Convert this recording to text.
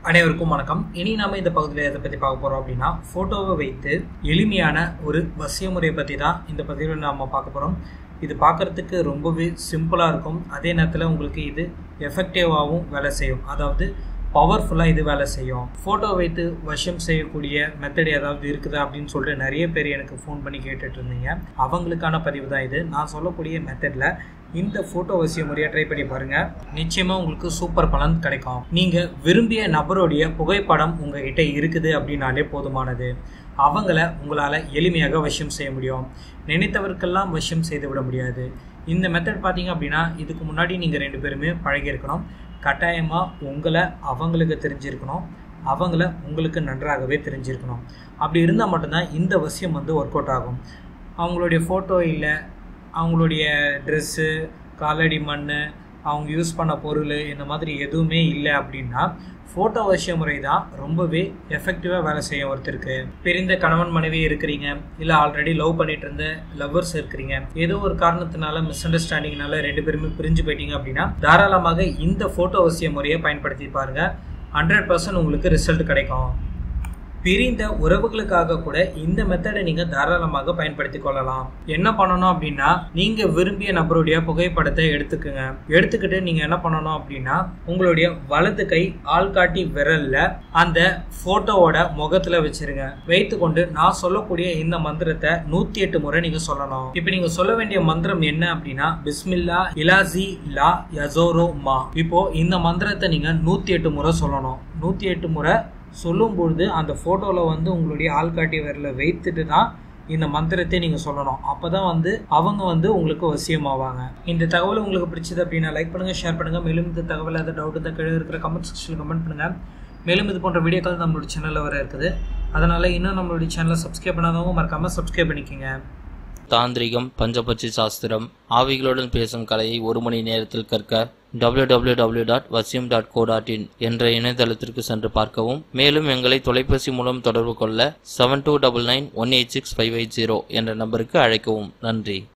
அனைவருக்கும் வணக்கம் இனி நாம இந்த பகுதியில் எதை பற்றி பார்க்க போகிறோம் அப்படின்னா ஃபோட்டோவை வைத்து எளிமையான ஒரு வசிய முறையை பற்றி தான் இந்த பதிவில் நாம் பார்க்க போகிறோம் இது பார்க்குறதுக்கு ரொம்பவே சிம்பிளாக இருக்கும் அதே நேரத்தில் உங்களுக்கு இது எஃபெக்டிவாகவும் வேலை செய்யும் அதாவது பவர்ஃபுல்லாக இது வேலை செய்யும் ஃபோட்டோ வைத்து வசியம் செய்யக்கூடிய மெத்தட் ஏதாவது இருக்குதா அப்படின்னு சொல்லிட்டு நிறைய பேர் எனக்கு ஃபோன் பண்ணி கேட்டுட்டு இருந்தீங்க அவங்களுக்கான பதிவு தான் இது நான் சொல்லக்கூடிய மெத்தடில் இந்த ஃபோட்டோ வசிய முறையை ட்ரை பண்ணி பாருங்கள் நிச்சயமாக உங்களுக்கு சூப்பர் பலன் கிடைக்கும் நீங்கள் விரும்பிய நபருடைய புகைப்படம் உங்ககிட்ட இருக்குது அப்படின்னாலே போதுமானது அவங்கள உங்களால் எளிமையாக வசியம் செய்ய முடியும் நினைத்தவருக்கெல்லாம் வசியம் செய்து விட முடியாது இந்த மெத்தட் பார்த்தீங்க அப்படின்னா இதுக்கு முன்னாடி நீங்கள் ரெண்டு பேருமே பழகியிருக்கணும் கட்டாயமாக உங்களை அவங்களுக்கு தெரிஞ்சிருக்கணும் அவங்கள உங்களுக்கு நன்றாகவே தெரிஞ்சிருக்கணும் அப்படி இருந்தால் மட்டும்தான் இந்த வசியம் வந்து ஒர்க் அவுட் ஆகும் அவங்களுடைய ஃபோட்டோ இல்லை அவங்களுடைய ட்ரெஸ்ஸு காலடி மண் அவங்க யூஸ் பண்ண பொருள் இந்த மாதிரி எதுவுமே இல்லை அப்படின்னா ஃபோட்டோ வசிய முறை தான் ரொம்பவே எஃபெக்டிவாக வேலை செய்யும் ஒருத்தருக்கு பிரிந்த கணவன் மனைவி இருக்கிறீங்க இல்லை ஆல்ரெடி லவ் பண்ணிட்டு இருந்த லவ்வர்ஸ் இருக்கிறீங்க ஏதோ ஒரு காரணத்தினால மிஸ் அண்டர்ஸ்டாண்டிங்னால ரெண்டு பேருமே பிரிஞ்சு போயிட்டீங்க அப்படின்னா தாராளமாக இந்த ஃபோட்டோ வசிய முறையை பயன்படுத்தி பாருங்க ஹண்ட்ரட் பர்சன்ட் உங்களுக்கு ரிசல்ட் கிடைக்கும் பிரிந்த உறவுகளுக்காக கூட இந்த மெத்தடை நீங்க தாராளமாக பயன்படுத்தி கொள்ளலாம் என்ன பண்ணணும் அப்படின்னா நீங்க விரும்பிய நபருடைய புகைப்படத்தை எடுத்துக்கோங்க எடுத்துக்கிட்டு நீங்க என்ன பண்ணணும் அப்படின்னா உங்களுடைய வலது கை ஆள்காட்டி விரல்ல அந்த போட்டோவோட முகத்துல வச்சிருங்க வைத்து கொண்டு நான் சொல்லக்கூடிய இந்த மந்திரத்தை நூத்தி எட்டு முறை நீங்க சொல்லணும் இப்ப நீங்க சொல்ல வேண்டிய மந்திரம் என்ன அப்படின்னா பிஸ்மில்லா இலாசி லா யசோரோ மா இப்போ இந்த மந்திரத்தை நீங்க நூத்தி எட்டு முறை சொல்லணும் நூத்தி எட்டு முறை சொல்லும்பொழுது அந்த ஃபோட்டோவில் வந்து உங்களுடைய ஆள்காட்டி விரல வைத்துட்டு தான் இந்த மந்திரத்தை நீங்கள் சொல்லணும் அப்போ தான் வந்து அவங்க வந்து உங்களுக்கு வசியமாவாங்க இந்த தகவல் உங்களுக்கு பிடிச்சது அப்படின்னா லைக் பண்ணுங்கள் ஷேர் பண்ணுங்கள் மேலும் இந்த தகவல் ஏதாவது டவுட் இருந்தால் கீழே இருக்கிற கமெண்ட் செக்ஷனில் கமெண்ட் பண்ணுங்கள் மேலும் இது போன்ற வீடியோக்கள் நம்மளுடைய சேனலில் வர இருக்குது அதனால் இன்னும் நம்மளுடைய சேனலை சப்ஸ்கிரைப் பண்ணாதவங்க மறக்காமல் சப்ஸ்கிரைப் பண்ணிக்கோங்க தாந்திரிகம் பஞ்சபட்சி சாஸ்திரம் ஆவிகளுடன் பேசும் கலையை ஒரு மணி நேரத்தில் கற்க www.vasim.co.in டாட் வசியம் டாட் கோ டாட் இன் என்ற இணையதளத்திற்கு சென்று பார்க்கவும் மேலும் எங்களை தொலைபேசி மூலம் தொடர்பு கொள்ள seven two double nine one eight six five eight zero என்ற நம்பருக்கு அழைக்கவும் நன்றி